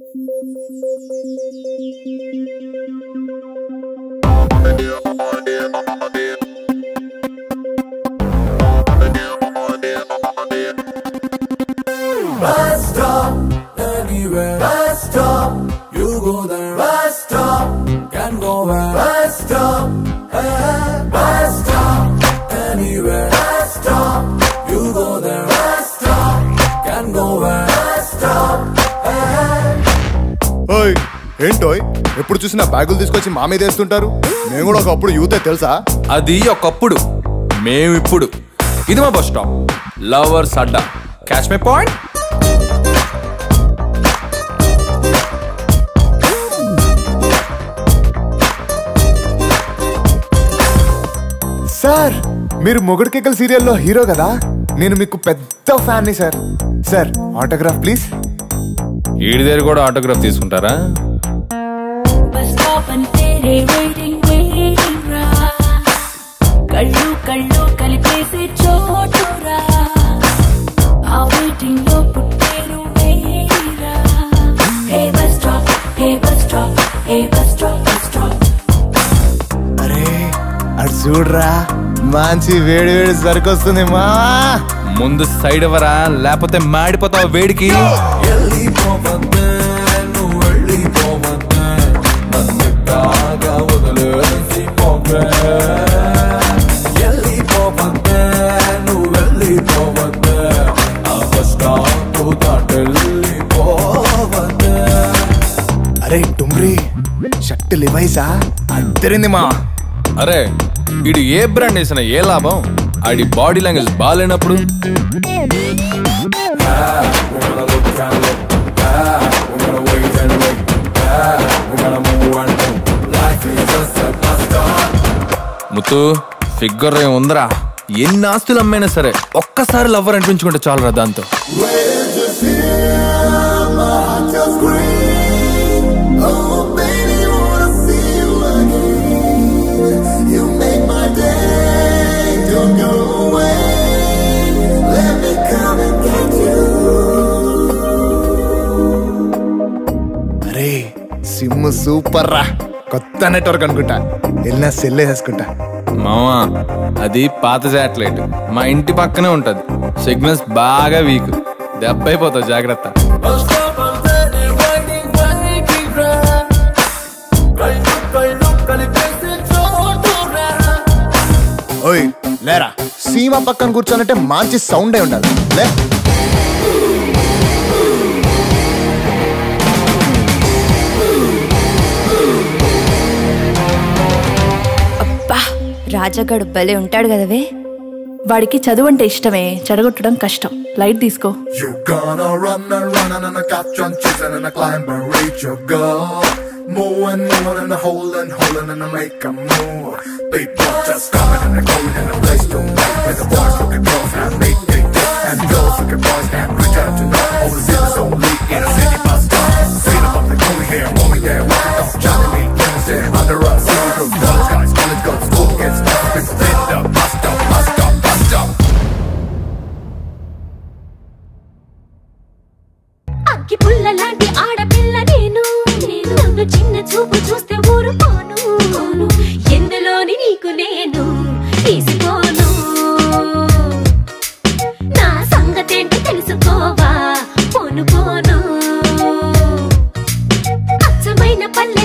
Bus stop, anywhere. Bus stop, you go there. Bus stop, can go where. Bus stop, eh. Bus stop, anywhere. Bus stop, you go there. Bus stop, can go where. Bus stop, eh. ఓయ్ ఏంటోయ్ ఎప్పుడు చూసినా బ్యాగులు తీసుకొచ్చి మా మీద వేస్తుంటారు మేము కూడా ఒకప్పుడు యూతే తెలుసా అది ఒకప్పుడు మేమిప్పుడు ఇది మా బస్ స్టాప్ లవర్స్ అడ్డా క్యాచ్ మై పాయింట్ సార్ మీరు మొగుడికెక్కల సీరియల్లో హీరో కదా నేను మీకు పెద్ద ఫ్యాన్ని సార్ సార్ ఆటోగ్రాఫ్ ప్లీజ్ ఈడి దగ్గర కూడా ఆటోగ్రాఫ్ తీసుకుంటారా బస్ స్టాప్ అంటే వెయిటింగ్ వెయిటింగ్ రా కళ్ళు కళ్ళు కలిపేసే చోటురా ఆ వెయిటింగ్ లో పుట్టేరు వేరా hey bus stop hey bus stop hey bus stop bus stop అరే అటు చూడరా మంచి వేడి వేడి సరికొస్తుంది మా ముందు సైడ్ ఎవరా లేకపోతే మాడిపోతావు వేడికి వెళ్ళిపోవద్దే, నువ్వు వెళ్ళిపోవద్దే. నన్ను కాగా వదిలేసి పోవే. వెళ్ళిపోవద్దే, నువ్వు వెళ్ళిపోవద్దే. ఆ బస్ స్టాప్ దాటెళ్ళిపోవద్దే. అరే టుమ్రి షర్ట్ లివైసా అద్దరింది మా అరే ఈడు ఏ బ్రాండ్ వేసినా ఏ లాభం ఆడి బాడీ లాంగ్వేజ్ బాగాలేనప్పుడు We're gonna look and look. Ah, we're gonna wait and wait. Ah, we're gonna move and move. Life is just a bus stop. ముత్తు ఫిగర్ ఏం ఉందరా ఎన్ని ఆస్తులు అమ్మైనా సరే ఒక్కసారి లవ్వర్ అనిపించుకుంటే చాలరా దాంతో Where to feel my heart just scream. Oh, baby, wanna see you again. You make my day. Don't go away. Let me come and get you. అరే సిమ్ సూపర్ రా కొత్త నెట్వర్క్ అనుకుంటా వెళ్ళినా సెల్లే వేసుకుంటా మామా అది పాత శాటిలైట్ మా ఇంటి పక్కనే ఉంటది సిగ్నల్స్ బాగా వీక్ దెబ్బ అయిపోతావు జాగ్రత్త Bus stop అంతే నీ waiting, waiting రా. కళ్ళు కళ్ళు కలిపేసే చోటురా. ఓయ్ లేరా సీమ పక్కన కూర్చోనంటే మంచి సౌండ్ అయి ఉండాలి లే అబ్బా రాజాగాడు భలే ఉంటాడు కదవే వాడికి చదువు అంటే ఇష్టమే చెడగొట్టడం కష్టం లైట్ తీసుకో You gonna run and run and I catch on chasing and I climb and reach your goal. More and more and I hold and hold and I make a move. People just coming and they're going and a place to wait. Where the boys look at girls and make it and girls look at boys and pretend to know. All the city's only in a city bus stop. Feel up the going here, going there, walking off. Johnny me, friends there under us. City girls, college guys, college girls, school kids, people in the bus stop, bus stop, bus stop. అగ్గి పుల్ల లాంటి ఆడపిల్ల నేను నన్ను చిన్న చూపు చూస్తే ఊరుకోను ఎందులోని నీకు నేను తీసుకోను నా సంగతేంటో తెలుసుకోవా పోను పోను అచ్చమైన పల్లె